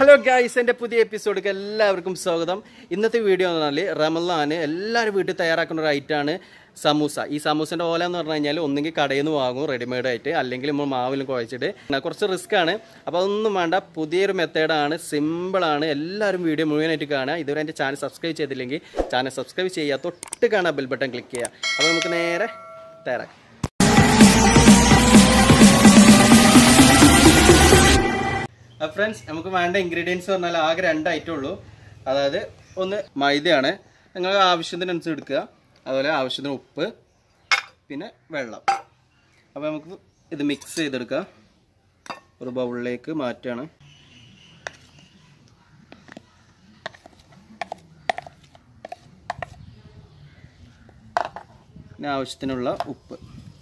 Hello guys എൻ്റെ പുതിയ എപ്പിസോഡിലേക്ക് എല്ലാവർക്കും സ്വാഗതം ഇന്നത്തെ വീഡിയോ എന്ന് പറഞ്ഞാൽ റമലാന് എല്ലാവരും വീട്ടിൽ തയ്യാറാക്കുന്ന ഒരു ഐറ്റമാണ് സമൂസ ഈ സമൂസൻ്റെ ഓല എന്ന് പറഞ്ഞു കഴിഞ്ഞാൽ ഒന്നെങ്കിൽ കടയിൽ നിന്ന് വാങ്ങും റെഡിമെയ്ഡ് ആയിട്ട് അല്ലെങ്കിൽ നമ്മൾ മാവിലും കുഴച്ചിട്ട് പിന്നെ കുറച്ച് റിസ്ക് ആണ് അപ്പോൾ അതൊന്നും വേണ്ട പുതിയൊരു മെത്തേഡാണ് സിമ്പിളാണ് എല്ലാവരും വീഡിയോ മുഴുവനായിട്ട് കാണുക ഇതുവരെ എൻ്റെ ചാനൽ സബ്സ്ക്രൈബ് ചെയ്തില്ലെങ്കിൽ ചാനൽ സബ്സ്ക്രൈബ് ചെയ്യുക തൊട്ട് കാണാൻ ബെൽ ബട്ടൺ ക്ലിക്ക് ചെയ്യുക അപ്പോൾ നമുക്ക് നേരെ തയ്യാറാക്കാം ഫ്രണ്ട്സ് നമുക്ക് വേണ്ട ഇൻഗ്രീഡിയൻസ് പറഞ്ഞാൽ ആകെ രണ്ട് ഐറ്റം ഉള്ളൂ അതായത് ഒന്ന് മൈദയാണ് നിങ്ങൾ ആവശ്യത്തിനനുസരിച്ച് എടുക്കുക അതുപോലെ ആവശ്യത്തിന് ഉപ്പ് പിന്നെ വെള്ളം അപ്പോൾ നമുക്ക് ഇത് മിക്സ് ചെയ്തെടുക്കുക ഒരു ബൗളിലേക്ക് മാറ്റുകയാണ് പിന്നെ ആവശ്യത്തിനുള്ള ഉപ്പ്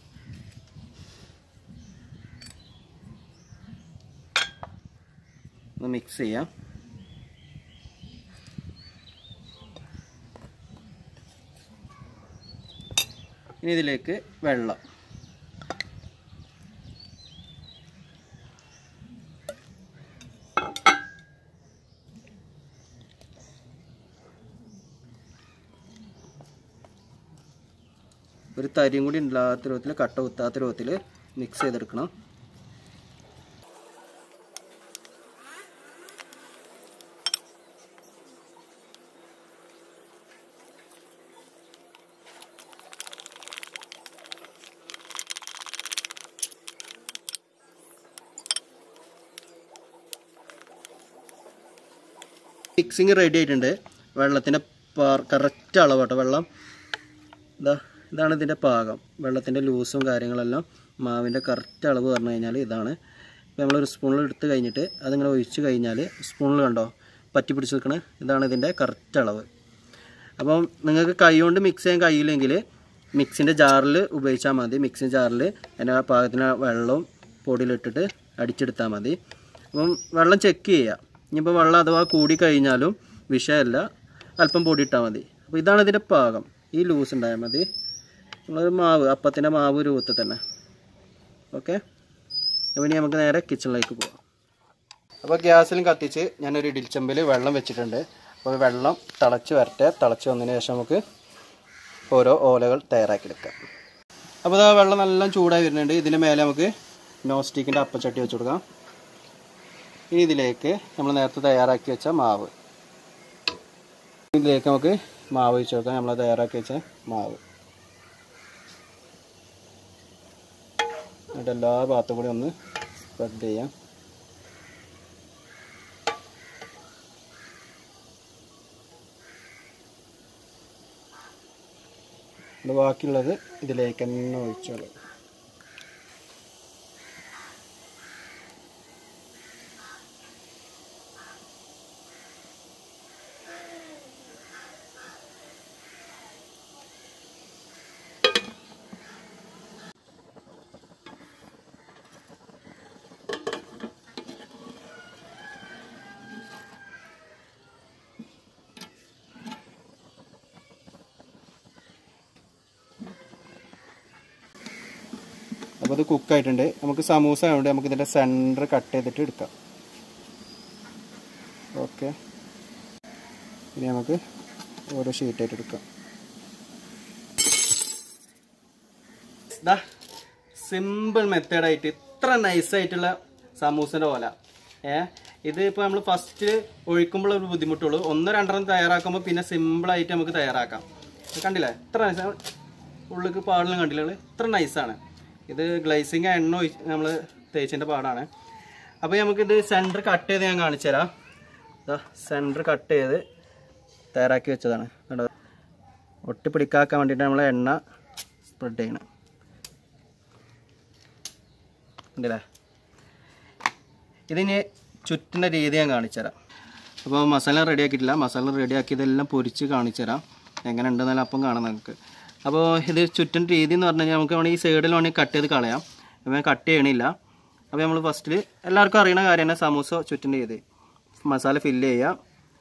ഒന്ന് മിക്സ് ചെയ്യാം ഇനി ഇതിലേക്ക് വെള്ളം ഒരു തരിയും കൂടി ഇല്ലാത്ത രൂപത്തിൽ കട്ട കുത്താത്ത രൂപത്തിൽ മിക്സ് ചെയ്തെടുക്കണം മിക്സിങ് റെഡി ആയിട്ടുണ്ട് വെള്ളത്തിൻ്റെ കറക്റ്റ് അളവാട്ടോ വെള്ളം ഇതാ ഇതാണ് ഇതിൻ്റെ പാകം വെള്ളത്തിൻ്റെ ലൂസും കാര്യങ്ങളെല്ലാം മാവിൻ്റെ കറക്റ്റ് അളവ് പറഞ്ഞു കഴിഞ്ഞാൽ ഇതാണ് ഇപ്പോൾ നമ്മളൊരു സ്പൂണിൽ എടുത്ത് കഴിഞ്ഞിട്ട് അതിങ്ങനെ ഒഴിച്ച് കഴിഞ്ഞാൽ സ്പൂണിൽ കണ്ടോ പറ്റി പിടിച്ച് നിൽക്കണ ഇതാണ് ഇതിൻ്റെ കറക്റ്റ് അളവ് അപ്പം നിങ്ങൾക്ക് കൈ കൊണ്ട് മിക്സ് ചെയ്യാൻ കഴിയില്ലെങ്കിൽ മിക്സിൻ്റെ ജാറിൽ ഉപയോഗിച്ചാൽ മതി മിക്സിൻ്റെ ജാറിൽ അതിൻ്റെ ആ പാകത്തിന് വെള്ളവും പൊടിയിലിട്ടിട്ട് അടിച്ചെടുത്താൽ മതി അപ്പം വെള്ളം ചെക്ക് ചെയ്യുക ഇനിയിപ്പോൾ വെള്ളം അഥവാ കൂടി കഴിഞ്ഞാലും വിഷയമല്ല അല്പം പൊടി ഇട്ടാൽ മതി അപ്പോൾ ഇതാണ് ഇതിൻ്റെ പാകം ഈ ലൂസ് ഉണ്ടായാൽ മതി നമ്മളൊരു മാവ് അപ്പത്തിൻ്റെ മാവ് രൂപത്തിൽ തന്നെ ഓക്കെ അപ്പോൾ ഇനി നമുക്ക് നേരെ കിച്ചണിലേക്ക് പോകാം അപ്പോൾ ഗ്യാസിലും കത്തിച്ച് ഞാനൊരു ഇടിൽച്ചമ്പിൽ വെള്ളം വെച്ചിട്ടുണ്ട് അപ്പോൾ വെള്ളം തിളച്ച് വരട്ടെ തിളച്ച് വന്നതിന് ശേഷം നമുക്ക് ഓരോ ഓലകൾ തയ്യാറാക്കിയെടുക്കാം അപ്പോൾ ഇതാ വെള്ളം നല്ല ചൂടായി വരുന്നുണ്ട് ഇതിന് മേലെ നമുക്ക് നോൺ സ്റ്റിക്കിൻ്റെ അപ്പച്ചട്ടി വെച്ച് കൊടുക്കാം ഇനി ഇതിലേക്ക് നമ്മൾ നേരത്തെ തയ്യാറാക്കി വെച്ച മാവ് ഇതിലേക്ക് നമുക്ക് മാവ് വെച്ച് കൊടുക്കാം നമ്മൾ തയ്യാറാക്കി വെച്ച മാവ് എന്നിട്ട് എല്ലാ ഭാഗത്തും കൂടി ഒന്ന് സ്പ്രെഡ് ചെയ്യാം ഇത് ബാക്കിയുള്ളത് ഇതിലേക്ക് തന്നെ ഒഴിച്ചോളൂ അപ്പോൾ ഇത് കുക്കായിട്ടുണ്ട് നമുക്ക് സമൂസ ആയതുകൊണ്ട് നമുക്ക് ഇതിൻ്റെ സെൻറ്റർ കട്ട് ചെയ്തിട്ട് എടുക്കാം ഓക്കെ ഇനി നമുക്ക് ഓരോ ഷീറ്റായിട്ട് എടുക്കാം ഇതാ സിമ്പിൾ മെത്തേഡായിട്ട് ഇത്ര നൈസായിട്ടുള്ള സമൂസൻ്റെ ഓല ഏ ഇത് ഇപ്പോൾ നമ്മൾ ഫസ്റ്റ് ഒഴിക്കുമ്പോൾ ഒരു ബുദ്ധിമുട്ടുള്ളൂ ഒന്ന് രണ്ടെണ്ണം തയ്യാറാക്കുമ്പോൾ പിന്നെ സിമ്പിളായിട്ട് നമുക്ക് തയ്യാറാക്കാം ഇത് കണ്ടില്ലേ ഇത്ര നൈസ് ഉള്ളിക്ക് പാടലും കണ്ടില്ല നിങ്ങള്? ഇത്ര നൈസാണ് ഇത് ഗ്ലൈസിങ് എണ്ണ നമ്മൾ തേച്ചിൻ്റെ പാടാണ് അപ്പോൾ നമുക്കിത് സെൻറ്റർ കട്ട് ചെയ്ത് ഞാൻ കാണിച്ചു തരാം ഇതാ സെൻറ്റർ കട്ട് ചെയ്ത് തയ്യാറാക്കി വെച്ചതാണ് കണ്ടോ ഒട്ടി പിടിക്കാക്കാൻ വേണ്ടിയിട്ട് നമ്മൾ എണ്ണ സ്പ്രെഡ് ചെയ്യണം ഉണ്ടല്ലേ ഇതിന് ചുറ്റിൻ്റെ രീതി ഞാൻ കാണിച്ചു തരാം അപ്പോൾ മസാല റെഡി ആക്കിയിട്ടില്ല മസാല റെഡി ആക്കിയതെല്ലാം പൊരിച്ച് കാണിച്ചു തരാം എങ്ങനെ ഉണ്ടെന്നല്ല അപ്പം കാണാം നമുക്ക് അപ്പോൾ ഇത് ചുറ്റിൻ്റെ രീതി എന്ന് പറഞ്ഞു കഴിഞ്ഞാൽ നമുക്ക് വേണമെങ്കിൽ ഈ സൈഡിൽ വേണമെങ്കിൽ കട്ട് ചെയ്ത് കളയാം അപ്പോൾ ഞാൻ കട്ട് ചെയ്യണില്ല അപ്പോൾ നമ്മൾ ഫസ്റ്റിൽ എല്ലാവർക്കും അറിയുന്ന കാര്യമാണ് സമൂസ ചുറ്റിൻ്റെ രീതി മസാല ഫില്ല് ചെയ്യുക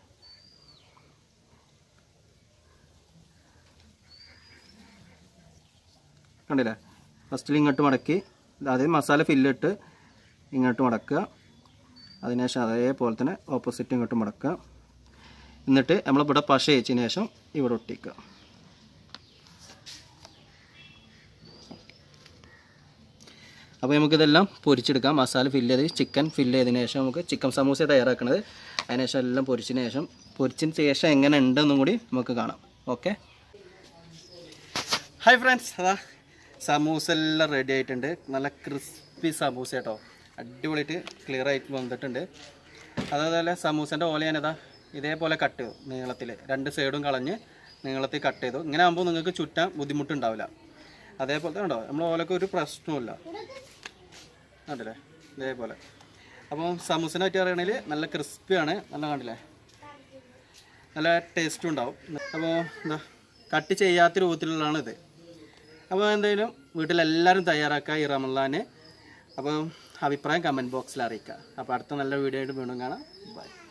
കണ്ടില്ലേ ഫസ്റ്റിൽ ഇങ്ങോട്ട് മടക്കി അതായത് മസാല ഫില്ലിട്ട് ഇങ്ങോട്ട് മടക്കുക അതിനുശേഷം അതേപോലെ തന്നെ ഓപ്പോസിറ്റ് ഇങ്ങോട്ട് മടക്കുക എന്നിട്ട് നമ്മളിവിടെ പശ വെച്ചതിന് ശേഷം ഇവിടെ ഒട്ടിക്കുക അപ്പോൾ നമുക്കിതെല്ലാം പൊരിച്ചെടുക്കാം മസാല ഫില്ല് ചെയ്ത് ചിക്കൻ ഫില്ല് ചെയ്തതിന് ശേഷം നമുക്ക് ചിക്കൻ സമൂസ തയ്യാറാക്കുന്നത് അതിന് ശേഷം എല്ലാം പൊരിച്ചതിന് ശേഷം പൊരിച്ചതിന് ശേഷം എങ്ങനെ ഉണ്ടെന്നും കൂടി നമുക്ക് കാണാം ഓക്കെ ഹായ് ഫ്രണ്ട്സ് അതാ സമൂസ എല്ലാം റെഡി ആയിട്ടുണ്ട് നല്ല ക്രിസ്പി സമൂസ കേട്ടോ അടിപൊളിയായിട്ട് ക്ലിയർ ആയിട്ട് വന്നിട്ടുണ്ട് അതേപോലെ സമൂസൻ്റെ ഓല ഞാനതാ ഇതേപോലെ കട്ട് ചെയ്തു നീളത്തിൽ രണ്ട് സൈഡും കളഞ്ഞ് നീളത്തിൽ കട്ട് ചെയ്തു ഇങ്ങനെ ആകുമ്പോൾ നിങ്ങൾക്ക് ചുറ്റാൻ ബുദ്ധിമുട്ടുണ്ടാവില്ല അതേപോലെ തന്നെ ഉണ്ടോ നമ്മൾ ഓലക്ക് ഒരു പ്രശ്നവുമില്ല കണ്ടില്ലേ ഇതേപോലെ അപ്പോൾ സമൂസനെ പറ്റി പറയുകയാണെങ്കിൽ നല്ല ക്രിസ്പിയാണ് നല്ല കണ്ടില്ലേ നല്ല ടേസ്റ്റും ഉണ്ടാവും അപ്പോൾ എന്താ കട്ട് ചെയ്യാത്ത രൂപത്തിലുള്ളതാണ് ഇത് അപ്പോൾ എന്തായാലും വീട്ടിലെല്ലാവരും തയ്യാറാക്കുക ഈ റമലാന് അപ്പോൾ അഭിപ്രായം കമൻറ്റ് ബോക്സിൽ അറിയിക്കുക അപ്പോൾ അടുത്ത നല്ല വീഡിയോ ആയിട്ട് വീണ്ടും കാണാം ബൈ